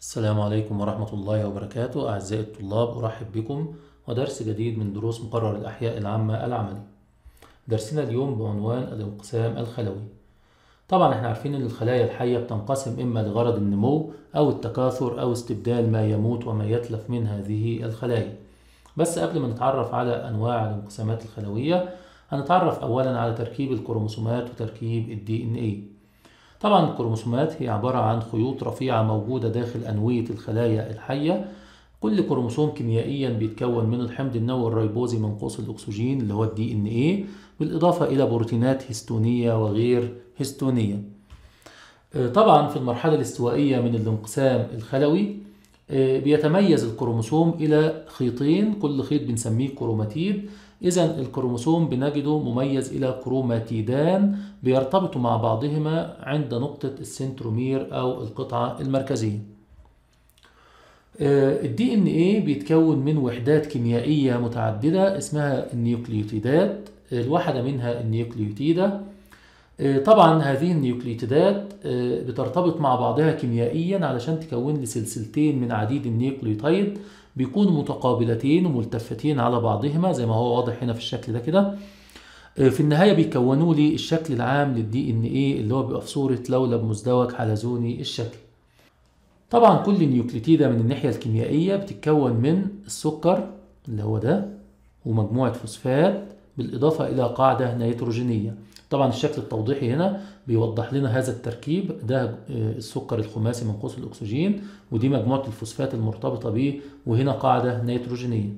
السلام عليكم ورحمة الله وبركاته أعزائي الطلاب أرحب بكم ودرس جديد من دروس مقرر الأحياء العامة العملي درسنا اليوم بعنوان الانقسام الخلوي طبعا احنا عارفين ان الخلايا الحية بتنقسم إما لغرض النمو أو التكاثر أو استبدال ما يموت وما يتلف من هذه الخلايا بس قبل ما نتعرف على أنواع الانقسامات الخلوية هنتعرف أولا على تركيب الكروموسومات وتركيب الدي ان ايه طبعا الكروموسومات هي عبارة عن خيوط رفيعة موجودة داخل أنوية الخلايا الحية كل كروموسوم كيميائيا بيتكون من الحمض النووي الريبوزي منقوص الأكسجين اللي هو الدي ان ايه بالإضافة إلى بروتينات هستونية وغير هستونية طبعا في المرحلة الاستوائية من الانقسام الخلوي بيتميز الكروموسوم إلى خيطين كل خيط بنسميه كروماتيد إذا الكروموسوم بنجده مميز إلى كروماتيدان بيرتبطوا مع بعضهما عند نقطة السنترومير أو القطعة المركزية. الدي ان ايه بيتكون من وحدات كيميائية متعددة اسمها النيوكليوتيدات الواحدة منها النيوكليوتيدة طبعا هذه النيوكليوتيدات بترتبط مع بعضها كيميائيا علشان تكون لي سلسلتين من عديد النيوكليوتيد بيكونوا متقابلتين وملتفتين على بعضهما زي ما هو واضح هنا في الشكل ده كده في النهايه بيكونوا لي الشكل العام للدي ان ايه اللي هو بيبقى في صوره لولب مزدوج حلزوني الشكل طبعا كل نيوكليتيدة من الناحيه الكيميائيه بتتكون من السكر اللي هو ده ومجموعه فوسفات بالاضافه الى قاعده نيتروجينيه طبعا الشكل التوضيحي هنا بيوضح لنا هذا التركيب ده السكر الخماسي منقوص الاكسجين ودي مجموعه الفوسفات المرتبطه به وهنا قاعده نيتروجينيه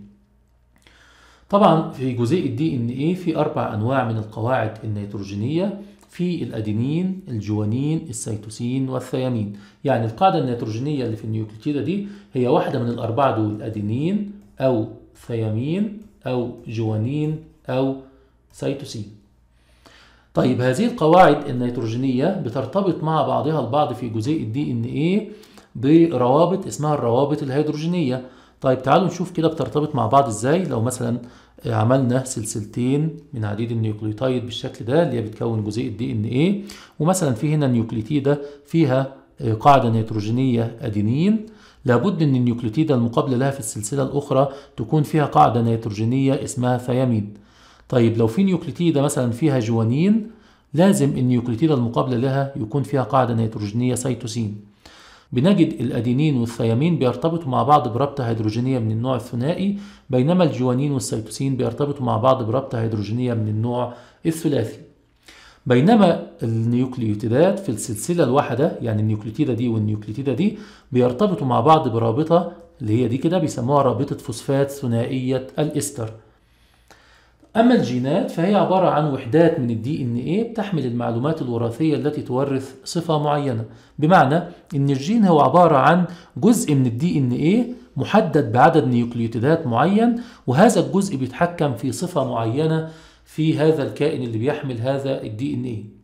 طبعا في جزيء الدي ان ايه في اربع انواع من القواعد النيتروجينيه في الادينين الجوانين السيتوسين والثيامين يعني القاعده النيتروجينيه اللي في النيوكليتيدة دي هي واحده من الاربعه دول ادينين او ثيامين او جوانين او سيتوسين طيب هذه القواعد النيتروجينية بترتبط مع بعضها البعض في جزيء الدي ان ايه بروابط اسمها الروابط الهيدروجينية طيب تعالوا نشوف كده بترتبط مع بعض ازاي لو مثلا عملنا سلسلتين من عديد النيوكليوتيد بالشكل ده اللي هي بتكون جزيء الدي ان ايه ومثلا في هنا نيوكليتيدة فيها قاعدة نيتروجينية ادينين لابد ان النيوكليتيدة المقابلة لها في السلسلة الاخرى تكون فيها قاعدة نيتروجينية اسمها ثيامين طيب لو في نيوكليتيدة مثلا فيها جوانين لازم النيوكليتيدة المقابلة لها يكون فيها قاعدة نيتروجينية سيتوسين بنجد الأدينين والثيامين بيرتبطوا مع بعض برابطة هيدروجينية من النوع الثنائي بينما الجوانين والسيتوسين بيرتبطوا مع بعض برابطة هيدروجينية من النوع الثلاثي بينما النيوكليوتيدات في السلسلة الواحدة يعني النيوكليتيدة دي والنيوكليتيدة دي بيرتبطوا مع بعض برابطة اللي هي دي كده بيسموها رابطة فوسفات ثنائية الإستر أما الجينات فهي عبارة عن وحدات من الدي ان ايه بتحمل المعلومات الوراثية التي تورث صفة معينة بمعنى ان الجين هو عبارة عن جزء من الدي ان ايه محدد بعدد نيوكليوتيدات معين وهذا الجزء بيتحكم في صفة معينة في هذا الكائن اللي بيحمل هذا الدي ان ايه